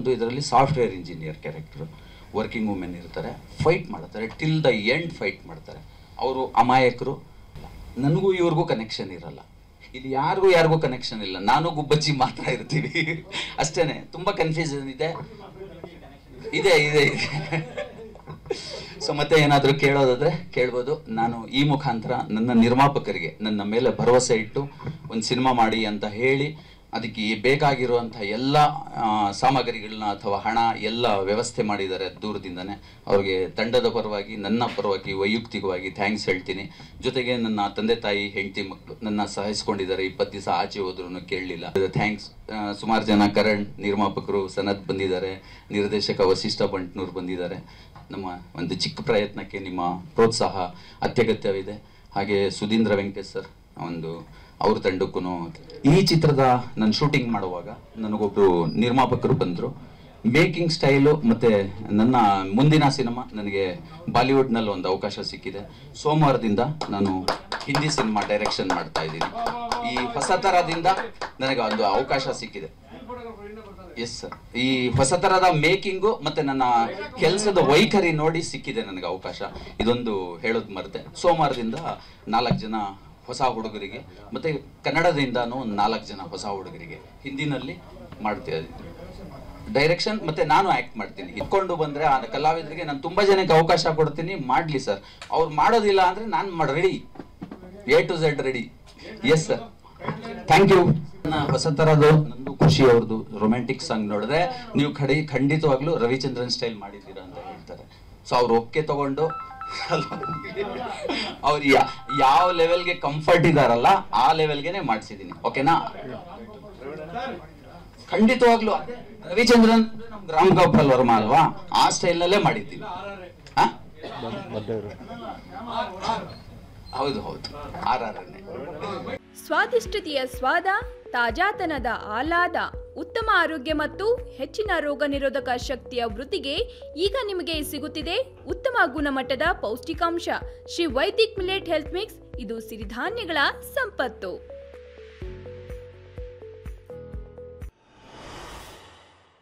ಒಂದು ಇದರಲ್ಲಿ software engineer character working women ಇರ್ತಾರೆ ಫೈಟ್ ಮಾಡ್ತಾರೆ ಟಿಲ್ ದ ಎಂಡ್ ಫೈಟ್ ಮಾಡ್ತಾರೆ ಅವರು ಅಮಾಯಕರು ನನಗೂ ಇವ್ರಿಗೂ ಕನೆಕ್ಷನ್ ಇರಲ್ಲ ಇಲ್ಲಿ ಯಾರಿಗೂ ಯಾರಿಗೂ ಕನೆಕ್ಷನ್ ಇಲ್ಲ ನಾನು ಗುಬ್ಬಚ್ಚಿ ಮಾತ್ರ ಇರ್ತೀವಿ ಅಷ್ಟೇನೆ ತುಂಬಾ ಕನ್ಫ್ಯೂಷನ್ ಇದೆ ಇದೆ ಇದೆ ಇದೆ ಸೊ ಮತ್ತೆ ಏನಾದರೂ ಕೇಳೋದಾದ್ರೆ ಕೇಳ್ಬೋದು ನಾನು ಈ ಮುಖಾಂತರ ನನ್ನ ನಿರ್ಮಾಪಕರಿಗೆ ನನ್ನ ಮೇಲೆ ಭರವಸೆ ಇಟ್ಟು ಒಂದು ಸಿನಿಮಾ ಮಾಡಿ ಅಂತ ಹೇಳಿ ಅದಕ್ಕೆ ಬೇಕಾಗಿರುವಂಥ ಎಲ್ಲ ಆ, ಸಾಮಗ್ರಿಗಳನ್ನ ಅಥವಾ ಹಣ ಎಲ್ಲ ವ್ಯವಸ್ಥೆ ಮಾಡಿದ್ದಾರೆ ದೂರದಿಂದನೇ ಅವ್ರಿಗೆ ತಂಡದ ಪರವಾಗಿ ನನ್ನ ಪರವಾಗಿ ವೈಯಕ್ತಿಕವಾಗಿ ಥ್ಯಾಂಕ್ಸ್ ಹೇಳ್ತೀನಿ ಜೊತೆಗೆ ನನ್ನ ತಂದೆ ತಾಯಿ ಹೆಂಡತಿ ಮಕ್ಕಳು ನನ್ನ ಸಹಾಯಿಸ್ಕೊಂಡಿದ್ದಾರೆ ಇಪ್ಪತ್ತು ದಿವಸ ಆಚೆ ಹೋದ್ರೂ ಕೇಳಲಿಲ್ಲ ಥ್ಯಾಂಕ್ಸ್ ಸುಮಾರು ಜನ ಕರಣ್ ನಿರ್ಮಾಪಕರು ಸನತ್ ಬಂದಿದ್ದಾರೆ ನಿರ್ದೇಶಕ ವಸಿಷ್ಠ ಬಂಟ್ನೂರ್ ಬಂದಿದ್ದಾರೆ ನಮ್ಮ ಒಂದು ಚಿಕ್ಕ ಪ್ರಯತ್ನಕ್ಕೆ ನಿಮ್ಮ ಪ್ರೋತ್ಸಾಹ ಅತ್ಯಗತ್ಯವಿದೆ ಹಾಗೆ ಸುಧೀಂದ್ರ ವೆಂಕಟೇಶ್ ಸರ್ ಒಂದು ಅವ್ರ ತಂಡಕ್ಕೂ ಈ ಚಿತ್ರದ ನಾನು ಶೂಟಿಂಗ್ ಮಾಡುವಾಗ ನನಗೊಬ್ರು ನಿರ್ಮಾಪಕರು ಬಂದರು ಮೇಕಿಂಗ್ ಸ್ಟೈಲು ಮತ್ತೆ ನನ್ನ ಮುಂದಿನ ಸಿನಿಮಾ ನನಗೆ ಬಾಲಿವುಡ್ನಲ್ಲಿ ಒಂದು ಅವಕಾಶ ಸಿಕ್ಕಿದೆ ಸೋಮವಾರದಿಂದ ನಾನು ಹಿಂದಿ ಸಿನಿಮಾ ಡೈರೆಕ್ಷನ್ ಮಾಡ್ತಾ ಇದ್ದೀನಿ ಈ ಹೊಸ ಥರದಿಂದ ನನಗೆ ಒಂದು ಅವಕಾಶ ಸಿಕ್ಕಿದೆ ಎಸ್ ಸರ್ ಈ ಹೊಸ ತರದ ಮೇಕಿಂಗು ಮತ್ತೆ ನನ್ನ ಕೆಲಸದ ವೈಖರಿ ನೋಡಿ ಸಿಕ್ಕಿದೆ ನನಗೆ ಅವಕಾಶ ಇದೊಂದು ಹೇಳೋದು ಮರೆತೆ ಸೋಮವಾರದಿಂದ ನಾಲ್ಕು ಜನ ಹೊಸ ಹುಡುಗರಿಗೆ ಮತ್ತೆ ಕನ್ನಡದಿಂದಾನು ಒಂದು ನಾಲ್ಕು ಜನ ಹೊಸ ಹುಡುಗರಿಗೆ ಹಿಂದಿನಲ್ಲಿ ಮಾಡ್ತಾ ಇದ್ದೀನಿ ಡೈರೆಕ್ಷನ್ ಮತ್ತೆ ನಾನು ಆಕ್ಟ್ ಮಾಡ್ತೀನಿ ಇಟ್ಕೊಂಡು ಬಂದ್ರೆ ಆ ಕಲಾವಿದರಿಗೆ ನಾನು ತುಂಬಾ ಜನಕ್ಕೆ ಅವಕಾಶ ಕೊಡ್ತೀನಿ ಮಾಡ್ಲಿ ಸರ್ ಅವ್ರು ಮಾಡೋದಿಲ್ಲ ಅಂದ್ರೆ ನಾನು ready A to Z ready yes sir thank you ಹೊಸ ತರದು ನಂದು ಖುಷಿ ಅವ್ರದ್ದು ರೊಮ್ಯಾಂಟಿಕ್ ಸಾಂಗ್ ನೋಡಿದ್ರೆ ನೀವು ಖಡಿ ಖಂಡಿತವಾಗ್ಲೂ ರವಿಚಂದ್ರನ್ ಸ್ಟೈಲ್ ಮಾಡಿದ್ದೀರಾ ಅಂತ ಹೇಳ್ತಾರೆ ಸೊ ಅವ್ರು ಒಪ್ಪಿಗೆ ತಗೊಂಡು ಅವ್ರು ಯಾ- ಯಾವ ಲೆವೆಲ್ಗೆ ಕಂಫರ್ಟ್ ಇದಾರಲ್ಲ ಆ ಲೆವೆಲ್ಗೆನೆ ಮಾಡಿಸಿದೀನಿ ಓಕೆನಾ ಖಂಡಿತವಾಗ್ಲೂ ಅದೇ ರವಿಚಂದ್ರನ್ ನಮ್ ರಾಮ್ ಗೋಪಾಲ್ ವರ್ಮಾ ಅಲ್ವಾ ಆ ಸ್ಟೈಲ್ ನಲ್ಲೇ ಮಾಡಿದ್ದೀವಿ ಆ? ಹೌದು ಹೌದು ಆರ್ ಆರ್ ಸ್ವಾದಿಷ್ಟತೆಯ ಸ್ವಾದ ತಾಜಾತನದ ಆಹ್ಲಾದ ಉತ್ತಮ ಆರೋಗ್ಯ ಮತ್ತು ಹೆಚ್ಚಿನ ರೋಗ ನಿರೋಧಕ ಶಕ್ತಿಯ ವೃದ್ಧಿಗೆ ಈಗ ನಿಮಗೆ ಸಿಗುತ್ತಿದೆ ಉತ್ತಮ ಗುಣಮಟ್ಟದ ಪೌಷ್ಟಿಕಾಂಶ Shri Vaidik millet health mix ಇದು ಸಿರಿಧಾನ್ಯಗಳ ಸಂಪತ್ತು